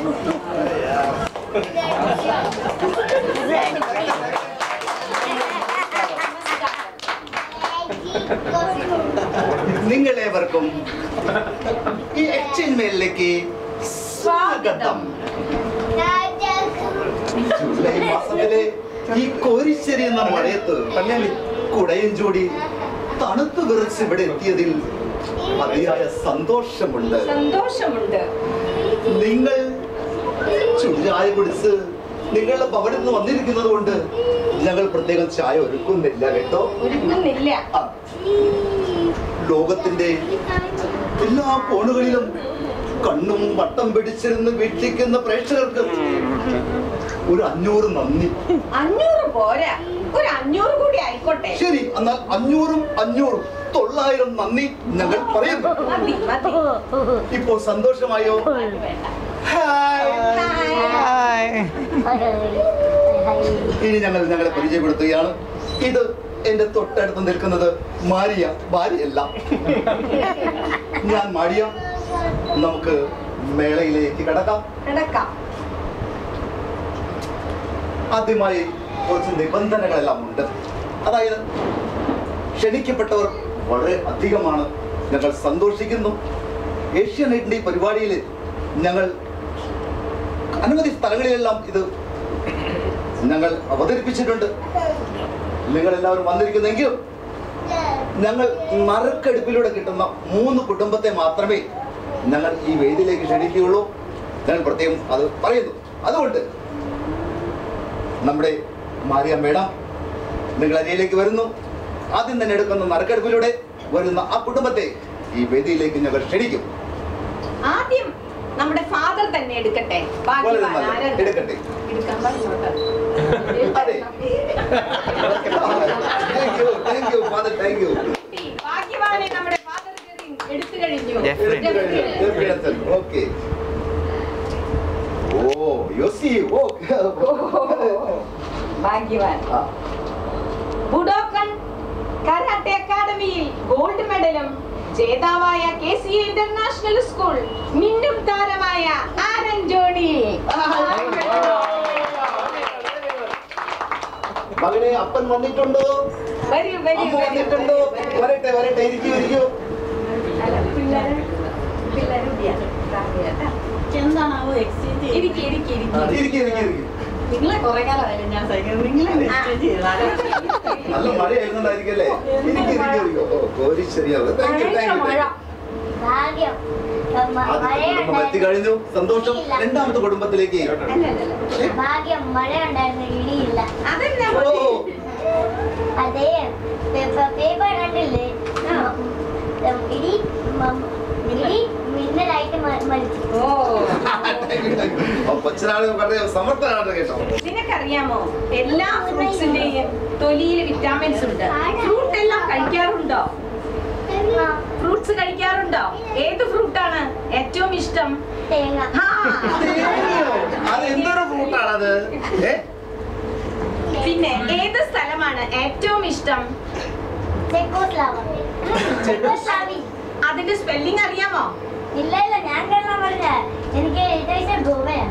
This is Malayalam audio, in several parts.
നിങ്ങളേവർക്കും ഈ എക്സ്ചേഞ്ച് മേലിലേക്ക് സ്വാഗതം ജൂലൈ മാസത്തിലെ ഈ കോരിശ്ശേരി എന്ന മഴയത്ത് കുടയും ചൂടി തണുത്ത് വിറച്ച് ഇവിടെ എത്തിയതിൽ അതിയായ സന്തോഷമുണ്ട് സന്തോഷമുണ്ട് നിങ്ങൾ ചുടുചായ കുടിച്ച് നിങ്ങളുടെ ഭവനിൽ നിന്ന് വന്നിരിക്കുന്നത് കൊണ്ട് ഞങ്ങൾ പ്രത്യേകം ചായ ഒരുക്കുന്നില്ല കേട്ടോ ഒരുങ്ങുന്നില്ല ആ, ലോകത്തിന്റെ എല്ലാ കോണുകളിലും കണ്ണും വട്ടം പിടിച്ചിരുന്ന് വീക്ഷിക്കുന്ന പ്രേക്ഷകർക്ക് ഒരു അഞ്ഞൂറ് നന്ദി അഞ്ഞൂറ് പോരാ ഒരു അഞ്ഞൂറ് കൂടി ആയിക്കോട്ടെ ശരി എന്നാൽ അഞ്ഞൂറും അഞ്ഞൂറും തൊള്ളായിരം നന്ദി ഞങ്ങൾ പറയുന്നു മതി മതി ഇപ്പോൾ സന്തോഷമായോ അത് വേണ്ട ഹായ് ഇനി ഞങ്ങൾ ഞങ്ങളെ പരിചയപ്പെടുത്തുകയാണ് ഇത് എന്റെ തൊട്ടടുത്ത് നിൽക്കുന്നത് മാരിയ ഭാര്യയല്ല ഞാൻ മാരിയ നമുക്ക് മേളയിലേക്ക് കടക്കാം കിടക്കാം ആദ്യമായി കുറച്ച് നിബന്ധനകളെല്ലാം ഉണ്ട് അതായത് ക്ഷണിക്കപ്പെട്ടവർ വളരെ അധികമാണ് ഞങ്ങൾ സന്തോഷിക്കുന്നു ഏഷ്യാനെറ്റിന്റെ ഈ പരിപാടിയിൽ ഞങ്ങൾ അനവധി സ്ഥലങ്ങളിലെല്ലാം ഇത് ഞങ്ങൾ അവതരിപ്പിച്ചിട്ടുണ്ട് നിങ്ങൾ എല്ലാവരും വന്നിരിക്കുന്നെങ്കിലും ഞങ്ങൾ നറുക്കെടുപ്പിലൂടെ കിട്ടുന്ന മൂന്ന് കുടുംബത്തെ മാത്രമേ ഞങ്ങൾ ഈ വേദിയിലേക്ക് ക്ഷണിക്കുകയുള്ളൂ ഞങ്ങൾ പ്രത്യേകം അത് പറയുന്നു അതുകൊണ്ട് നമ്മുടെ മാരിയ മേഡം നിങ്ങൾ അരിയിലേക്ക് വരുന്നു ആദ്യം തന്നെ എടുക്കുന്ന നറുക്കെടുപ്പിലൂടെ വരുന്ന ആ കുടുംബത്തെ ഈ വേദിയിലേക്ക് ഞങ്ങൾ ക്ഷണിക്കും ആദ്യം നമ്മുടെ ഫാദർ തന്നെ എടുക്കട്ടെ ബാക്കി വളരെ വാ- നല്ലത്. ആരാ- എടുക്കട്ടെ. എടുക്കാൻ പറഞ്ഞോട്ടെ. അതെ. Thank you thank you father thank you ഭാഗ്യവാനെ നമ്മുടെ ഫാദർ എടുത്തു കഴിഞ്ഞു ജെഫ്രി. ഓക്കെ ഓ യോസി ഓ ഭാഗ്യവാൻ ആ, ബുഡോക്കൺ കരാട്ടെ അക്കാദമിയിൽ ഗോൾഡ് മെഡലും ജേതാവായ കെ സി ഇന്റർനാഷണൽ സ്കൂൾ മിന്നും താരമായ ആരൻ ജോണി മകനെ അപ്പൻ വന്നിട്ടുണ്ടോ വരൂ വരൂ അമ്മ വരൂ, വന്നിട്ടുണ്ടോ വരൂ, വരൂ. വരട്ടെ വരട്ടെ ഇരിക്കൂ ഇരിക്കൂ അല്ല, പിള്ളേര് പിള്ളേര് ഇരിക്കാം. കേട്ടാ. എന്താണാവോ എക്സ്ചേഞ്ച് ഇരിക്ക്, ഇരിക്ക്, ഇരിക്ക്. ഇരിക്കൂ ഇരിക്കൂ ഇരിക്കൂ നിങ്ങളെ കുറെ കാലമായാലും ഞാൻ സഹിക്കുന്നത് നിങ്ങളെ എക്സ്ചേഞ്ച് ചെയ്താലോ നല്ല മഴയായിരുന്നുണ്ടായിരിക്കല്ലേ ഇരിക്കൂ ഇരിക്കൂ ഇരിക്കൂ ഓ കോരി ശരിയാവും താങ്ക് യു താങ്ക് ഭയങ്കര യു മഴ. ഭാഗ്യം ആദ്യത്തെ കുടുംബം എത്തിക്കഴിഞ്ഞു സന്തോഷം രണ്ടാമത്തെ കുടുംബത്തിലേക്ക് അല്ല, അല്ല, അല്ല. ഭാഗ്യം മഴ ഉണ്ടായിരുന്നു ഇടിയില്ല അതെന്നാ ഓ മതി. അതേ പേപ്പർ കണ്ടില്ലേ ആ. ഉം, ഇടി മ- ഇടി മിന്നലായിട്ട് മ- മരിച്ചു ഓ താങ്ക് യു താങ്ക് യു ഓ കൊച്ചിനാണ് വളരെ സമർത്ഥനാണ് കേട്ടോ നിനക്കറിയാമോ എല്ലാ ഫ്രൂട്ട്സിന്റെയും തൊലിയിൽ വിറ്റാമിൻസ് ഉണ്ട് ഫ്രൂട്ട് എല്ലാം കഴിക്കാറുണ്ടോ ആ, ഫ്രൂട്ട്സ് കഴിക്കാറുണ്ടോ ഏത് ഫ്രൂട്ടാണ് ഏറ്റവും ഇഷ്ടം തേങ്ങ ആ, അത് എന്തൊരു ഫ്രൂട്ടാണത് ഏ പിന്നെ ഏത് സ്ഥലമാണ് ഏറ്റവും ഇഷ്ടം ചെക്കോസ്ലാവ ചെക്കോസ്ലാവി അതിന്റെ സ്പെല്ലിംഗ് അറിയാമോ ഇല്ല ഇല്ല ഞാൻ കേരളം പറഞ്ഞ എനിക്ക് ഏറ്റവും ഇഷ്ടം ഗോവയാണ്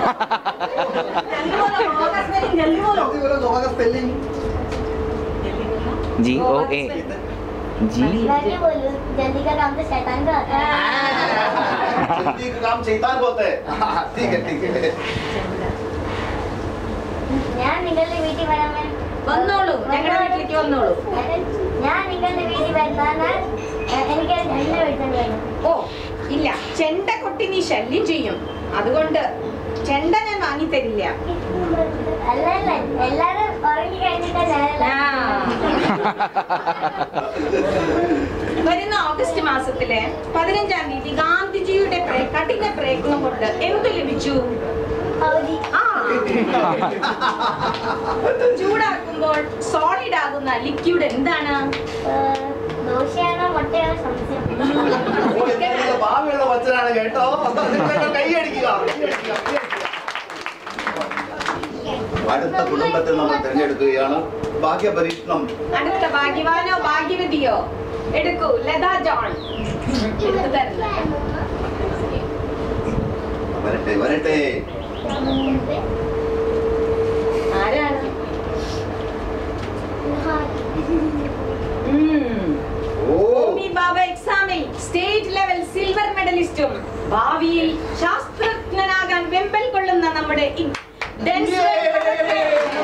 സ്പെല്ലിംഗ് जी ओ ए जी मैं बोलूं जल्दी का काम तो शैतान का होता है जल्दी का काम शैतान बोलते हैं हाँ, ठीक है ठीक है ഞാൻ നിങ്ങളുടെ വീട്ടിൽ വരാൻ വന്നോളൂ ഞങ്ങളുടെ വീട്ടിലേക്ക് വന്നോളൂ ഞാൻ നിങ്ങളുടെ വീട്ടിൽ വരുന്നാൽ എനിക്ക് രണ്ട് വീട്ടിൽ വരും ഓ ഇല്ല ചെണ്ട കൊട്ടി നീ ശല്യം ചെയ്യും അതുകൊണ്ട് ചെണ്ട ഞാൻ വാങ്ങിത്തരില്ല അല്ല അല്ല എല്ലാരും ഉറങ്ങി കഴിഞ്ഞിട്ട് ഞാനല്ല ആ. വരുന്ന ഓഗസ്റ്റ് മാസത്തിലെ പതിനഞ്ചാം തീയതി ഗാന്ധിജിയുടെ പ്ര- കഠിന പ്രയത്നം കൊണ്ട് എന്ത് ലഭിച്ചു അവധി ആ ചൂടാക്കുമ്പോൾ സോളിഡ് ആകുന്ന ലിക്വിഡ് എന്താണ് ഏഹ്, ദോശയാണോ മുട്ടയാണോ സംശയം ഓ, ഇത് നല്ല ഭാവിയുള്ള വച്ചനാണ് കേട്ടോ നിങ്ങൾ കൈയടിക്കുക കൈയടിക്കുക, കൈയടിക്കുക. അടുത്ത കുടുംബത്തെ നമ്മൾ തിരഞ്ഞെടുക്കുകയാണ് ഭാഗ്യപരീക്ഷണം അടുത്ത ഭാഗ്യവാനോ ഭാഗ്യവതിയോ എടുക്കൂ ലതാ ജോൺ എടുത്തു തരുന്നു വരട്ടെ വരട്ടെ ആരാണ് ഉം. ഓ ഭൂമി ബാബ എക്സാമിൽ സ്റ്റേറ്റ് ലെവൽ സിൽവർ മെഡലിസ്റ്റും ഭാവിയിൽ ശാസ്ത്രജ്ഞനാകാൻ വെമ്പൽ കൊള്ളുന്ന നമ്മുടെ ഇ- ഡെൻസൽ വടക്കേ.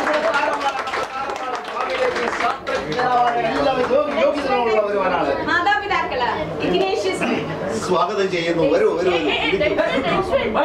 എല്ലാവരും യോഗ്യ- യോഗ്യതയുള്ള ഒരുവനാണ് മാതാപിതാക്കള് ഇഗ്നേഷ്യസ് സ്വാഗതം ചെയ്യുന്നു വരൂ വരൂ വരൂ. ഇരിക്കൂ.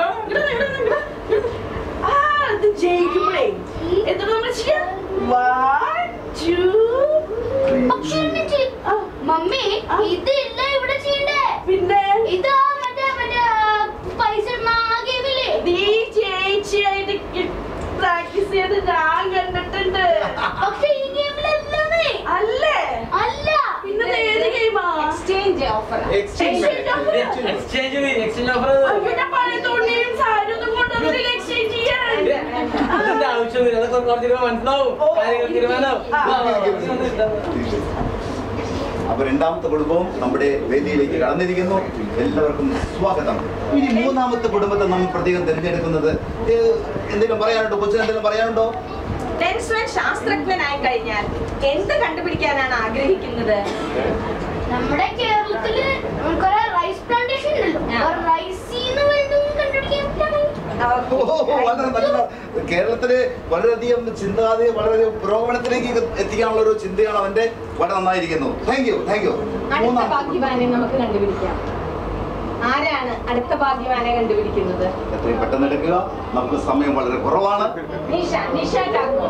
ആ ഇത് ജയിക്കുമ്പോഴേ എന്താ നമ്മൾ ചെയ്യാ വൺ ടു പക്ഷേ ഉമ്മച്ചി, മമ്മി ഇതില്ല ഇവിടെ ചെയ്യണ്ടേ പിന്നെ ഇതാ മറ്റേ മറ്റേ പൈസ ഇടുന്ന ആ ഗെയിമില്ലേ നീ ചേച്ചിയായിട്ട് പ്രാക്ടീസ് ചെയ്ത് ഞാൻ കണ്ടിട്ടുണ്ട് പക്ഷെ ഈ ഗെയിമിലല്ലേ അല്ലേ അല്ല പിന്നെ ഇത് ഏത് ഗെയിമാ exchange offer Exchange rate. Exchange exchange offer അയ്യോ ഞാൻ പഴയ തുണിയും സാരിയും ഒന്നും കൊണ്ടുവന്നില്ല എക്സ്ചേഞ്ച് ചെയ്യാൻ അതിന്റെ ആവശ്യമൊന്നുമില്ല അതൊക്കെ കുറച്ച് തീരുമാനം മനസ്സിലാവും ഓ, കാര്യങ്ങൾ തീരുമാനമാവും ആ. വാ, വാ, വാ. അപ്പൊ രണ്ടാമത്തെ കുടുംബവും നമ്മുടെ വേദിയിലേക്ക് കടന്നിരിക്കുന്നു എല്ലാവർക്കും സ്വാഗതം ഇനി മൂന്നാമത്തെ കുടുംബത്തെ നമ്മൾ പ്രത്യേകം തിരഞ്ഞെടുക്കുന്നത് ഏഹ്, എന്തെങ്കിലും പറയാനുണ്ടോ കൊച്ചിന് എന്തെങ്കിലും പറയാനുണ്ടോ ഡെൻസ്വൻ ശാസ്ത്രജ്ഞനായി കഴിഞ്ഞാൽ എന്ത് കണ്ടുപിടിക്കാനാണ് ആഗ്രഹിക്കുന്നത് നമ്മുടെ കേരളത്തില് കുറെ റൈസ് പ്ലാന്റേഷൻ ഉണ്ടല്ലോ ആ. റൈസിന്ന് വേണ്ടും കണ്ടുപിടിക്കാൻ പറ്റാമോ ഓ, വളരെ നല്ല കേരളത്തില് വളരെയധികം ചിന്താതി വളരെയധികം പുരോഗമനത്തിലേക്ക് എത്തിക്കാനുള്ള ഒരു ചിന്തയാണ് അവന്റെ വളരെ നന്നായിരിക്കുന്നു താങ്ക് യു താങ്ക് യു അടുത്ത ഭാഗ്യവാനെ നമുക്ക് കണ്ടുപിടിക്കാം ആരാണ് അടുത്ത ഭാഗ്യവാനെ കണ്ടുപിടിക്കുന്നത് എത്രയും പെട്ടെന്ന് എടുക്കുക നമുക്ക് സമയം വളരെ കുറവാണ് നിഷ നിഷ ടാക്കോ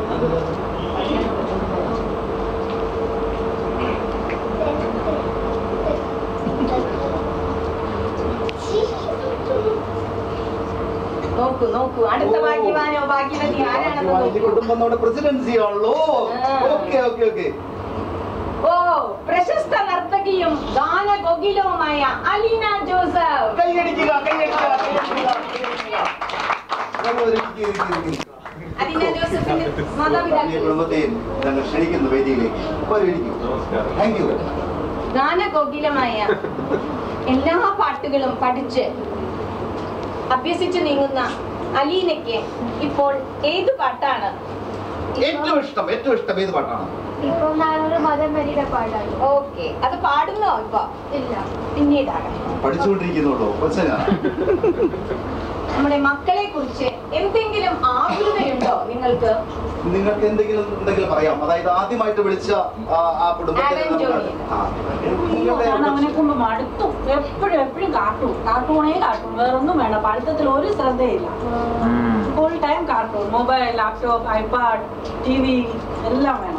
നോക്കൂ നോക്കൂ അടുത്ത ഭാഗ്യവാനോ ഭാഗ്യവതി ആരാണെന്ന് ഈ നോക്കൂ കുടുംബം നമ്മുടെ പ്രസിഡൻസി ആണല്ലോ ആ. ഓക്കെ ഓക്കെ ഓക്കെ ഓ പ്രശസ്ത നർത്തകിയും ഗാനഗോകിലവുമായ അലീന ജോസഫ് കൈയടിക്കുക കൈയടിക്കുക കൈയടിക്കുക, കൈയടിക്കുക. നമ്മൾ ഒരു ഇരിക്കൂ, ഇരിക്കൂ, ഇരിക്കൂ. അലീന ജോസഫിന്റെ ഈ മാതാപിതാക്കൾ കുടുംബത്തെയും ഞങ്ങൾ ക്ഷണിക്കുന്നു വേദിയിലേക്ക് വരൂ ഇരിക്കൂ താങ്ക് യു ഗാനകോകിലമായ എല്ലാ പാട്ടുകളും പഠിച്ച് അഭ്യസിച്ചു നീങ്ങുന്ന അലീനയ്ക്ക് ഇപ്പോൾ ഏത് പാട്ടാണ് ഏറ്റവും ഇഷ്ടം ഏറ്റവും ഇഷ്ടം ഏത് പാട്ടാണ് ഇപ്പൊ ഞാനൊരു മതം വരിയുടെ പാടാണ് ഓക്കെ അത് പാടുന്നോ ഇപ്പൊ ഇല്ല പിന്നീടാകട്ടെ പഠിച്ചുകൊണ്ടിരിക്കുന്നുള്ളൂ കൊച്ചനാ നമ്മുടെ മക്കളെ കുറിച്ച് എന്തെങ്കിലും ആകുലതയുണ്ടോ നിങ്ങൾക്ക് നിങ്ങൾക്ക് എന്തെങ്കിലും എന്തെങ്കിലും പറയാം അതായത് ആദ്യമായിട്ട് വിളിച്ച ആ, ആ കുടുംബത്തെ ആലൻ നമുക്ക് ജോണി. ആ, നിങ്ങളുടെ ഞാൻ അവനെ കൊണ്ട് മടുത്തു എപ്പോഴും എപ്പോഴും കാർട്ടൂൺ കാർട്ടൂണേ കാർട്ടൂൺ വേറൊന്നും വേണ്ട പഠിത്തത്തിൽ ഒരു ശ്രദ്ധയില്ല full time cartoon mobile laptop iPad T V എല്ലാം വേണം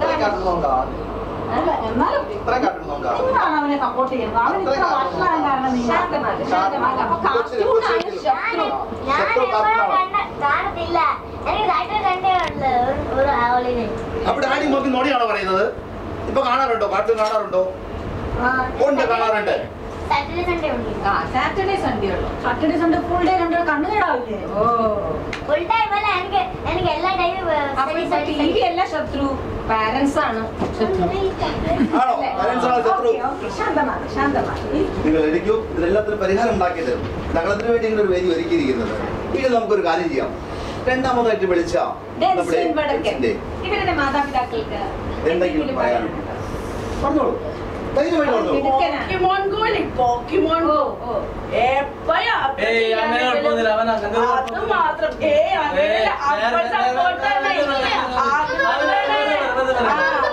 അല്ല എന്നാലും എന്തിനാണ് അവനെ സപ്പോർട്ട് ചെയ്യുന്നത് അവൻ ഇത്ര വഷളാകാൻ കാരണം നിങ്ങൾ ശാന്തമാക്, ശാന്തമാക്. അപ്പൊ കാർട്ടൂണാണ് ശത്രു ഞാൻ എപ്പോഴും കണ്ട കാണത്തില്ല എനിക്ക് കാഴ്ച കണ്ടേ ഉള്ളു ഒരു ആവളിനെ അവിടെ ആടി നോക്കി നോടിയാണോ പറയുന്നത് ഇപ്പൊ കാണാറുണ്ടോ കാർട്ടൂൺ കാണാറുണ്ടോ ഉണ്ട് കാണാറുണ്ട് സാറ്റർഡേ സൺഡേ ഉണ്ട് ആ സാറ്റർഡേ സൺഡേ ഉള്ളു സാറ്റർഡേ സൺഡേ ഫുൾ ഡേ കണ്ടു കണ്ണു കേടാവില്ലേ ഓ ഫുൾ ടൈം അല്ല എനിക്ക് എനിക്ക് എല്ലാ അപ്പൊ ഇപ്പൊ ടി വി അല്ല ശത്രു പാരന്റ്സ് ആണ് ശത്രു ആണോ parents ആണോ ശത്രു ഓക്കേ, ഓക്കേ. ശാന്തമാക്, ശാന്തമാക്. നിങ്ങൾ ഇരിക്കൂ ഇതിനെല്ലാത്തിനും പരിഹാരം ഉണ്ടാക്കി തരും ഞങ്ങൾ അതിനു വേണ്ടി ഇങ്ങനെ ഒരു വേദി ഒരുക്കിയിരിക്കുന്നത് ഇനി നമുക്കൊരു കാര്യം ചെയ്യാം രണ്ടാമതായിട്ട് വിളിച്ച നമ്മുടെ ഡെൻസൺ വടക്കൻ കൊച്ചിന്റെ ഇവരുടെ മാതാപിതാക്കൾക്ക് എന്തെങ്കിലും പറയാനുണ്ടോ പറഞ്ഞോളൂ ധൈര്യമായിട്ട് പറഞ്ഞോളൂ മിടുക്കനാണ്. പോക്കിമോൻ ഗോലി പോക്കിമോൻ ഓ ഗോ ഓ എപ്പോഴാ ഏയ് അങ്ങനെ കുഴപ്പമൊന്നുമില്ല അവൻ അങ്ങനെ അത് കുഴപ്പമൊന്നുമില്ല. മാത്രം ഏ അങ്ങനെ ഏയ്, അപ്പ വേറെ- സപ്പോർട്ട് വേറെ- തന്നെ വേറെ- വേറെ- അത് വേറെ- വേറെ- വേറെ- വേറെ- വേറെ-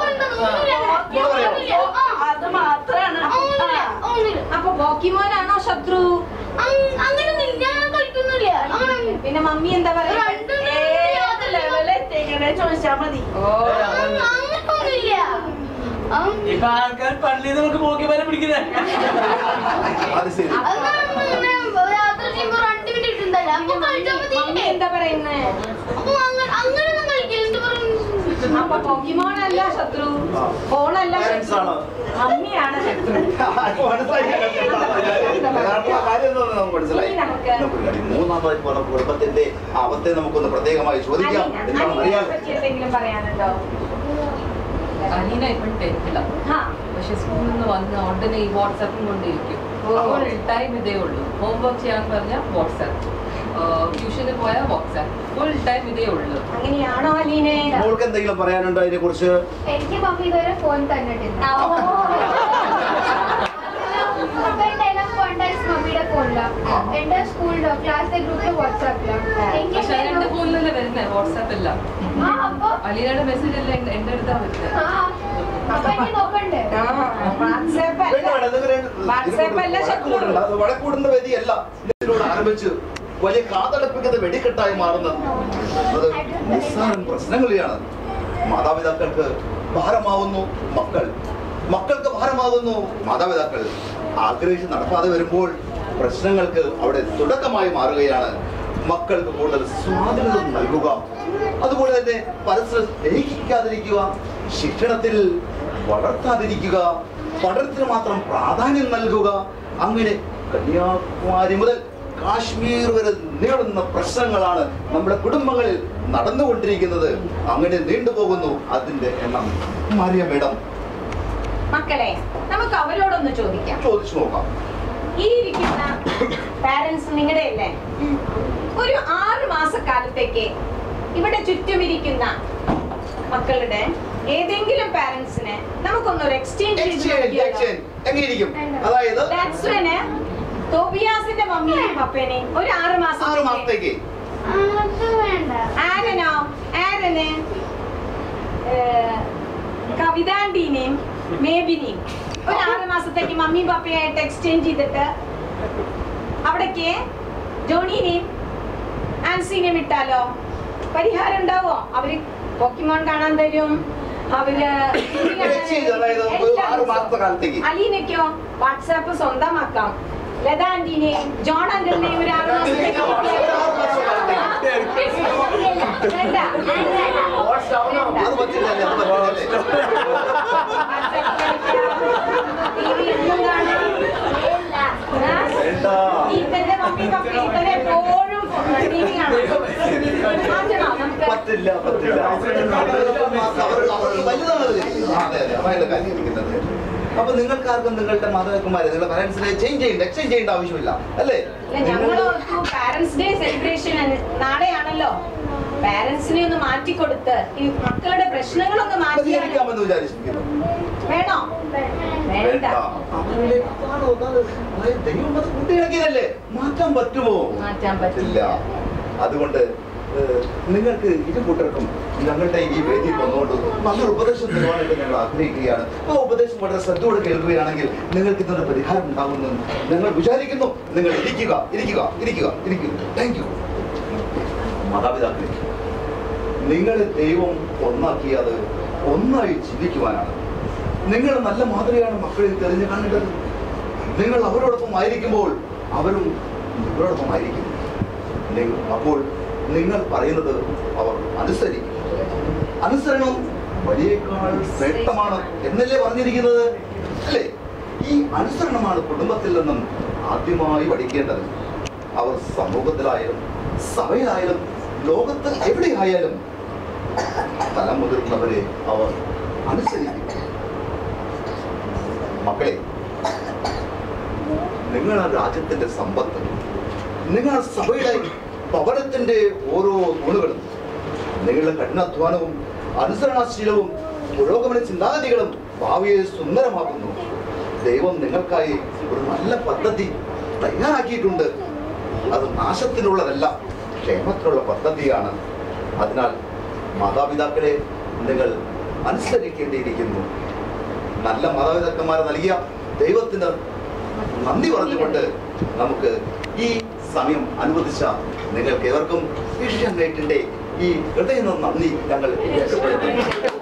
അത് മാത്രാണ് അപ്പൊ പോക്കിമോനാണോ ശത്രു അങ്ങനെ ഞാൻ കളിക്കുന്നില്ല അങ്ങനെ പിന്നെ മമ്മി എന്താ പറയാ രണ്ടും ഏത് ലെവലെത്തി എങ്ങനെ ചോദിച്ചാ മതി ഓ അങ്ങനൊന്നുമില്ല ഇപ്പൊ ആൾക്കാർ പള്ളിയിൽ നമുക്ക് പോക്കി വരെ പിടിക്കുന്നേ അത് ശരി യാത്ര ചെയ്യുമ്പോ രണ്ട് മിനിറ്റ് ഉണ്ടല്ലോ അപ്പൊ കളിച്ചാൽ മതി മമ്മി എന്താ പറയുന്നേ അപ്പൊ അങ്ങനെ അങ്ങനെയൊന്നും കളിക്കില്ല എന്ത് പറയുന്നു അപ്പൊ പോക്കിമോൻ അല്ല ശത്രു ഫോണല്ല Parents ശത്രു ആണ്. മമ്മിയാണ് ശത്രു മനസ്സിലായി യഥാർത്ഥ കാര്യം എന്താണെന്ന് നമുക്ക് മനസ്സിലായി ഇനി നമുക്ക് നമുക്കൊരു കാര്യം, മൂന്നാമതായി പോകുന്ന കുടുംബത്തിന്റെ അവസ്ഥയെ നമുക്കൊന്ന് പ്രത്യേകമായി ചോദിക്കാം അലീന, എന്താണെന്ന് അലീനയെ അറിയാം പറ്റി എന്തെങ്കിലും പറയാനുണ്ടോ അലീന ഇപ്പം ടെൻത്തിലാണ് ആ പക്ഷെ സ്കൂളിൽ നിന്ന് വന്ന് ഉടനെ ഈ വാട്സാപ്പും കൊണ്ടിരിക്കും ഫുൾ ടൈം ഇതേ ഉള്ളൂ ഹോംവർക്ക് ചെയ്യാൻ പറഞ്ഞാൽ വാട്സാപ്പ് ട്യൂഷന് പോയാൽ വാട്സാപ്പ് ഫുൾ ടൈം ഇതേ ഉള്ളൂ അങ്ങനെയാണോ അലീനെ മോൾക്ക് എന്തെങ്കിലും പറയാനുണ്ടോ അതിനെ കുറിച്ച് എനിക്ക് മമ്മി ഇതുവരെ ഫോൺ തന്നിട്ടില്ല മൊബൈലിന്റെ എല്ലാം കോണ്ടാക്ട്സ് മമ്മിയുടെ ഫോണിലാണ് എന്റെ സ്കൂളിലോ ക്ലാസ്സിലെ ഗ്രൂപ്പിലോ വാട്സാപ്പിലാണ് എനിക്ക് പക്ഷെ എന്റെ ഫോണിലല്ലേ വരുന്നത് വാട്സാപ്പ് എല്ലാം ആ അപ്പൊ അലീനയുടെ മെസ്സേജ് എല്ലാം എന്റെ- എന്റെ അടുത്താ വരുന്നത് ആ അപ്പൊ എനിക്ക് നോക്കണ്ടേ വാട്സാപ്പ് വേണ്ട, വേണ്ട, നിങ്ങൾ രണ്ട് വാട്സാപ്പ് അല്ല ഇതിനോട് ശത്രു വഴക്കൂടണ്ട. അത് വഴക്കൂടേണ്ട വേദിയല്ല ഇതിനോട് ആരംഭിച്ച് വലിയ കാതടപ്പിക്കുന്ന വെടിക്കെട്ടായി മാറുന്നത് അത് നിസ്സാരം പ്രശ്നങ്ങളെയാണ് മാതാപിതാക്കൾക്ക് ഭാരമാവുന്നു മക്കൾ മക്കൾക്ക് ഭാരമാകുന്നു മാതാപിതാക്കൾ ആഗ്രഹിച്ച് നടക്കാതെ വരുമ്പോൾ പ്രശ്നങ്ങൾക്ക് അവിടെ തുടക്കമായി മാറുകയാണ് മക്കൾക്ക് കൂടുതൽ സ്വാതന്ത്ര്യം നൽകുക അതുപോലെ തന്നെ പരസ്പരം സ്നേഹിക്കാതിരിക്കുക ശിക്ഷണത്തിൽ വളർത്താതിരിക്കുക പഠനത്തിന് മാത്രം പ്രാധാന്യം നൽകുക അങ്ങനെ കന്യാകുമാരി മുതൽ കാശ്മീർ വരെ നീളുന്ന പ്രശ്നങ്ങളാണ് നമ്മുടെ കുടുംബങ്ങളിൽ നടന്നുകൊണ്ടിരിക്കുന്നത് അങ്ങനെ നീണ്ടുപോകുന്നു അതിന്റെ എണ്ണം മാറിയ മേഡം മക്കളെ നമുക്ക് അവരോടൊന്ന് ചോദിക്കാം ചോദിച്ചു നോക്കാം ഈ ഇരിക്കുന്ന പാരന്റ്സ് നിങ്ങളുടെ അല്ലേ ഒരു ആറ് മാസക്കാലത്തേക്ക് ഇവിടെ ചുറ്റും ഇരിക്കുന്ന മക്കളുടെ ഏതെങ്കിലും പാരന്റ്സിനെ നമുക്കൊന്നൊരു എക്സ്ചേഞ്ച് എക്സ്ചേഞ്ച് എക്സ്ചേഞ്ച് എങ്ങനെയിരിക്കും അതായത് തോബിയാസിന്റെ മമ്മിയും പപ്പേനെയും ഒരു ആറ് ആറ് മാസം മാസത്തേക്ക് അത് വേണ്ട ആരനോ ആരന് ഏഹ്, കവിതാണ്ടീനെയും മേബിനെയും ഒരു ആറ് മാസത്തേക്ക് മമ്മി പപ്പയായിട്ട് എക്സ്ചേഞ്ച് ചെയ്തിട്ട് അവിടേക്ക് ജോണീനെയും ആൻസിനെയും വിട്ടാലോ പരിഹാരം ഉണ്ടാവോ അവര് പോക്കിമോൺ കാണാൻ തരും അവര് എക്സ്ചേഞ്ച് അതായത് ഒരു ആറ് മാസത്തെ കാലത്തേക്ക് അലീനയ്ക്കോ വാട്സാപ്പ് സ്വന്തമാക്കാം ലത ആന്റിനെയും ജോൺ അങ്കിളിനെയും ഒരു ആറ് മാസത്തേക്ക് ഒരു ആറ് മാസത്തെ കാലത്തേക്ക് വേണ്ട വേണ്ട. അത് പറ്റില്ല അല്ലേ? അത് പറ്റില്ല ടിവി എന്നും കാണാം. ആ? വേണ്ട ഇവന്റെ മമ്മി പപ്പ ഇവരെ എപ്പോഴും ടിവി കാണാം മാറ്റണോ നമുക്ക് പറ്റില്ല പറ്റില്ല അവർ അവർക്ക് വലുതാണത് ആ, അതെ അതെ അവരുടെ കാര്യം ഇരിക്കുന്നത് അപ്പൊ നിങ്ങൾക്ക് ആർക്കും നിങ്ങളുടെ മാതാപിതാക്കന്മാരെ നിങ്ങളുടെ പാരന്റ്സിനെ ചേഞ്ച് ചെയ്യേണ്ട എക്സ്ചേഞ്ച് ചെയ്യേണ്ട ആവശ്യമില്ല അല്ലേ ഇല്ല ഞങ്ങൾ ഓർത്തു പാരന്റ്സ് ഡേ സെലിബ്രേഷൻ നാളെയാണല്ലോ പാരന്റ്സിനെ ഒന്ന് മാറ്റിക്കൊടുത്ത് ഈ മക്കളുടെ പ്രശ്നങ്ങളൊന്ന് മാറ്റിയാൽ പരിഹരിക്കാമെന്ന് വിചാരിച്ചിരിക്കുന്നു വേണോ വേണ്ട വേണ്ട. അവരുടെ അതാണ് അതാണ് അതായത് ദൈവം അത് കൂട്ടിയിണക്കിയതല്ലേ മാറ്റാൻ പറ്റുമോ മാറ്റാൻ പറ്റില്ല പറ്റില്ല അതുകൊണ്ട് ഏഹ്, നിങ്ങൾക്ക് ഇരു കൂട്ടർക്കും ഞങ്ങളുടെ ഈ വേദിയിൽ വന്നുകൊണ്ട് നല്ലൊരു ഉപദേശം തരുവാനായിട്ട് ഞങ്ങൾ ആഗ്രഹിക്കുകയാണ് ആ ഉപദേശം വളരെ ശ്രദ്ധയോടെ കേൾക്കുകയാണെങ്കിൽ നിങ്ങൾക്ക് ഇതിനൊരു പരിഹാരം ഉണ്ടാകുമെന്ന് ഞങ്ങൾ വിചാരിക്കുന്നു നിങ്ങൾ ഇരിക്കുക ഇരിക്കുക ഇരിക്കുക ഇരിക്കുക താങ്ക് യു മാതാപിതാക്കളെ നിങ്ങളെ ദൈവം ഒന്നാക്കിയത് ഒന്നായി ജീവിക്കുവാനാണ് നിങ്ങൾ നല്ല മാതൃകയാണ് മക്കളിൽ തെളിഞ്ഞു കണ്ടത് നിങ്ങൾ അവരോടൊപ്പം ആയിരിക്കുമ്പോൾ അവരും നിങ്ങളോടൊപ്പം ആയിരിക്കും നിങ്ങൾ അപ്പോൾ നിങ്ങൾ പറയുന്നത് അവർ അനുസരിക്കും അനുസരണം വലിയേക്കാൾ ശ്രേഷ്ഠമാണ് എന്നല്ലേ പറഞ്ഞിരിക്കുന്നത് അല്ലേ ഈ അനുസരണമാണ് കുടുംബത്തിൽ നിന്നും ആദ്യമായി പഠിക്കേണ്ടത് അവർ സമൂഹത്തിലായാലും സഭയിലായാലും ലോകത്ത് എവിടെയായാലും തലം മുതിർന്നവരെ അവർ അനുസരിക്കും മക്കളെ നിങ്ങൾ ആ രാജ്യത്തിന്റെ സമ്പത്ത് നിങ്ങൾ ആ സഭയുടെ ഭവനത്തിന്റെ ഓരോ തൂണുകളും നിങ്ങളുടെ കഠിനാധ്വാനവും അനുസരണശീലവും പുരോഗമന ചിന്താഗതികളും ഭാവിയെ സുന്ദരമാക്കുന്നു ദൈവം നിങ്ങൾക്കായി ഒരു നല്ല പദ്ധതി തയ്യാറാക്കിയിട്ടുണ്ട് അത് നാശത്തിനുള്ളതല്ല ക്ഷേമത്തിനുള്ള പദ്ധതിയാണ് അതിനാൽ മാതാപിതാക്കളെ നിങ്ങൾ അനുസരിക്കേണ്ടിയിരിക്കുന്നു നല്ല മാതാപിതാക്കന്മാരെ നൽകിയ ദൈവത്തിന് നന്ദി പറഞ്ഞുകൊണ്ട് നമുക്ക് ഈ സമയം അനുവദിച്ച നിങ്ങൾക്ക് ഏവർക്കും ഏഷ്യൻ നൈറ്റിന്റെ ഈ ഹൃദയം നന്ദി ഞങ്ങൾ രേഖപ്പെടുത്തുന്നു